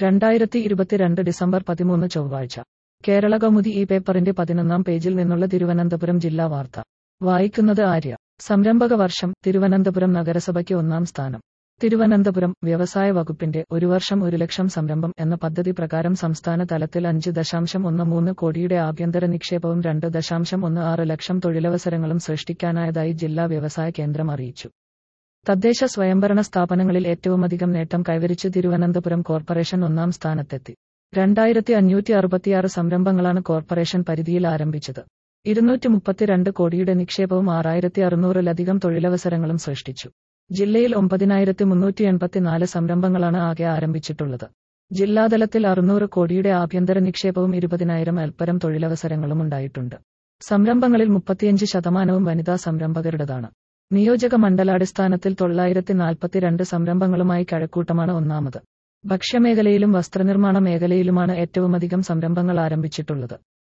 രണ്ടായിരത്തി ഇരുപത്തിരണ്ട് ഡിസംബർ പതിമൂന്ന് ചൊവ്വാഴ്ച കേരള കൗമുദി ഈ പേപ്പറിന്റെ പതിനൊന്നാം പേജിൽ നിന്നുള്ള തിരുവനന്തപുരം ജില്ലാ വാർത്ത വായിക്കുന്നത് ആര്യ സംരംഭക വർഷം തിരുവനന്തപുരം നഗരസഭയ്ക്ക് ഒന്നാം സ്ഥാനം തിരുവനന്തപുരം വ്യവസായ വകുപ്പിന്റെ ഒരു വർഷം ഒരു ലക്ഷം സംരംഭം എന്ന പദ്ധതി പ്രകാരം സംസ്ഥാന തലത്തിൽ അഞ്ച് ദശാംശം ഒന്ന് മൂന്ന് കോടിയുടെ ആഭ്യന്തര നിക്ഷേപവും രണ്ട് ദശാംശം ഒന്ന് ആറ് ലക്ഷം തൊഴിലവസരങ്ങളും സൃഷ്ടിക്കാനായതായി ജില്ലാ വ്യവസായ കേന്ദ്രം അറിയിച്ചു തദ്ദേശ സ്വയംഭരണ സ്ഥാപനങ്ങളിൽ ഏറ്റവുമധികം നേട്ടം കൈവരിച്ച് തിരുവനന്തപുരം കോർപ്പറേഷൻ ഒന്നാം സ്ഥാനത്തെത്തി രണ്ടായിരത്തി അഞ്ഞൂറ്റി അറുപത്തിയാറ് സംരംഭങ്ങളാണ് കോർപ്പറേഷൻ പരിധിയിൽ ആരംഭിച്ചത് ഇരുന്നൂറ്റി മുപ്പത്തിരണ്ട് കോടിയുടെ നിക്ഷേപവും ആറായിരത്തി അറുന്നൂറിലധികം തൊഴിലവസരങ്ങളും സൃഷ്ടിച്ചു ജില്ലയിൽ ഒമ്പതിനായിരത്തി മുന്നൂറ്റി എൺപത്തിനാല് സംരംഭങ്ങളാണ് ആകെ ആരംഭിച്ചിട്ടുള്ളത് ജില്ലാതലത്തിൽ അറുന്നൂറ് കോടിയുടെ ആഭ്യന്തര നിക്ഷേപവും ഇരുപതിനായിരം അൽപ്പരം തൊഴിലവസരങ്ങളും ഉണ്ടായിട്ടുണ്ട് സംരംഭങ്ങളിൽ മുപ്പത്തിയഞ്ച് ശതമാനവും വനിതാ സംരംഭകരുടേതാണ് നിയോജക മണ്ഡലാടിസ്ഥാനത്തിൽ തൊള്ളായിരത്തി നാൽപ്പത്തിരണ്ട് സംരംഭങ്ങളുമായി കഴക്കൂട്ടമാണ് ഒന്നാമത് ഭക്ഷ്യമേഖലയിലും വസ്ത്രനിർമ്മാണ മേഖലയിലുമാണ് ഏറ്റവുമധികം സംരംഭങ്ങൾ ആരംഭിച്ചിട്ടുള്ളത്